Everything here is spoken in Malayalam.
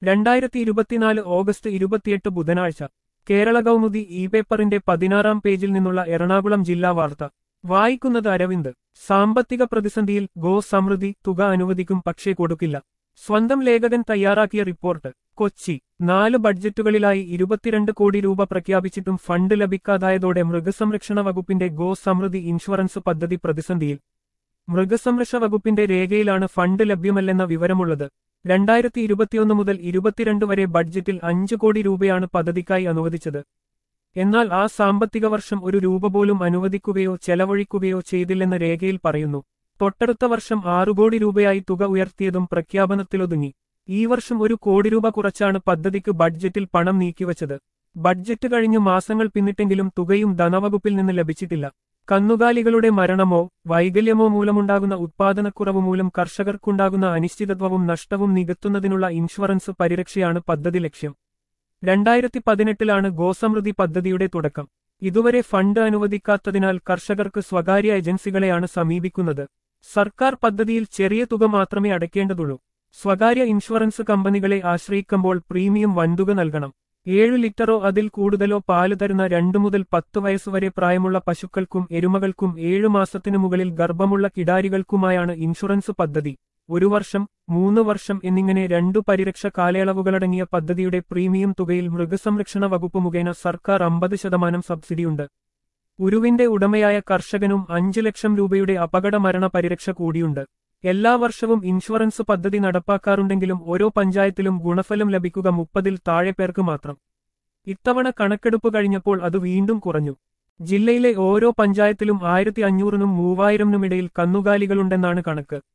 രണ്ടായിരത്തി ഇരുപത്തിനാല് ഓഗസ്റ്റ് ഇരുപത്തിയെട്ട് ബുധനാഴ്ച കേരള കൗമുദി ഇ പേപ്പറിന്റെ പതിനാറാം പേജിൽ നിന്നുള്ള എറണാകുളം ജില്ലാ വാർത്ത വായിക്കുന്നത് അരവിന്ദ് സാമ്പത്തിക പ്രതിസന്ധിയിൽ ഗോ സമൃദ്ധി തുക അനുവദിക്കും പക്ഷേ കൊടുക്കില്ല സ്വന്തം ലേഖകൻ തയ്യാറാക്കിയ റിപ്പോർട്ട് കൊച്ചി നാല് ബഡ്ജറ്റുകളിലായി ഇരുപത്തിരണ്ട് കോടി രൂപ പ്രഖ്യാപിച്ചിട്ടും ഫണ്ട് ലഭിക്കാതായതോടെ മൃഗസംരക്ഷണ വകുപ്പിന്റെ ഗോ സമൃദ്ധി ഇൻഷുറൻസ് പദ്ധതി പ്രതിസന്ധിയിൽ മൃഗസംരക്ഷണ വകുപ്പിന്റെ രേഖയിലാണ് ഫണ്ട് ലഭ്യമല്ലെന്ന വിവരമുള്ളത് രണ്ടായിരത്തി ഇരുപത്തിയൊന്ന് മുതൽ ഇരുപത്തിരണ്ട് വരെ ബഡ്ജറ്റിൽ അഞ്ച് കോടി രൂപയാണ് പദ്ധതിക്കായി അനുവദിച്ചത് എന്നാൽ ആ സാമ്പത്തിക വർഷം ഒരു രൂപ പോലും അനുവദിക്കുകയോ ചെലവഴിക്കുകയോ ചെയ്തില്ലെന്ന് രേഖയിൽ പറയുന്നു തൊട്ടടുത്ത വർഷം ആറു കോടി രൂപയായി തുക ഉയർത്തിയതും പ്രഖ്യാപനത്തിലൊതുങ്ങി ഈ വർഷം ഒരു കോടി രൂപ കുറച്ചാണ് പദ്ധതിക്ക് ബഡ്ജറ്റിൽ പണം നീക്കിവച്ചത് ബഡ്ജറ്റ് കഴിഞ്ഞു മാസങ്ങൾ പിന്നിട്ടെങ്കിലും തുകയും ധനവകുപ്പിൽ നിന്ന് ലഭിച്ചിട്ടില്ല കന്നുകാലികളുടെ മരണമോ വൈകല്യമോ മൂലമുണ്ടാകുന്ന ഉത്പാദനക്കുറവ് മൂലം കർഷകർക്കുണ്ടാകുന്ന അനിശ്ചിതത്വവും നഷ്ടവും നികത്തുന്നതിനുള്ള ഇൻഷുറൻസ് പരിരക്ഷയാണ് പദ്ധതി ലക്ഷ്യം രണ്ടായിരത്തി പതിനെട്ടിലാണ് ഗോസമൃദ്ധി പദ്ധതിയുടെ തുടക്കം ഇതുവരെ ഫണ്ട് അനുവദിക്കാത്തതിനാൽ കർഷകർക്ക് സ്വകാര്യ ഏജൻസികളെയാണ് സമീപിക്കുന്നത് സർക്കാർ പദ്ധതിയിൽ ചെറിയ തുക മാത്രമേ അടയ്ക്കേണ്ടതുള്ളൂ സ്വകാര്യ ഇൻഷുറൻസ് കമ്പനികളെ ആശ്രയിക്കുമ്പോൾ പ്രീമിയം വൻതുക നൽകണം ഏഴു ലിറ്ററോ അതിൽ കൂടുതലോ പാല് തരുന്ന രണ്ടു മുതൽ പത്ത് വയസ്സുവരെ പ്രായമുള്ള പശുക്കൾക്കും എരുമകൾക്കും ഏഴു മാസത്തിനു മുകളിൽ ഗർഭമുള്ള കിടാരികൾക്കുമായാണ് ഇൻഷുറൻസ് പദ്ധതി ഒരു വർഷം മൂന്ന് വർഷം എന്നിങ്ങനെ രണ്ടു പരിരക്ഷ കാലയളവുകളടങ്ങിയ പദ്ധതിയുടെ പ്രീമിയം തുകയിൽ മൃഗസംരക്ഷണ വകുപ്പ് മുഖേന സർക്കാർ അമ്പത് ശതമാനം സബ്സിഡിയുണ്ട് ഉരുവിന്റെ ഉടമയായ കർഷകനും അഞ്ചു ലക്ഷം രൂപയുടെ അപകട മരണ പരിരക്ഷ കൂടിയുണ്ട് എല്ലാ വർഷവും ഇൻഷുറൻസ് പദ്ധതി നടപ്പാക്കാറുണ്ടെങ്കിലും ഓരോ പഞ്ചായത്തിലും ഗുണഫലം ലഭിക്കുക മുപ്പതിൽ താഴെ പേർക്ക് മാത്രം ഇത്തവണ കണക്കെടുപ്പ് കഴിഞ്ഞപ്പോൾ അത് വീണ്ടും കുറഞ്ഞു ജില്ലയിലെ ഓരോ പഞ്ചായത്തിലും ആയിരത്തി അഞ്ഞൂറിനും മൂവായിരമിനുമിടയിൽ കന്നുകാലികളുണ്ടെന്നാണ് കണക്ക്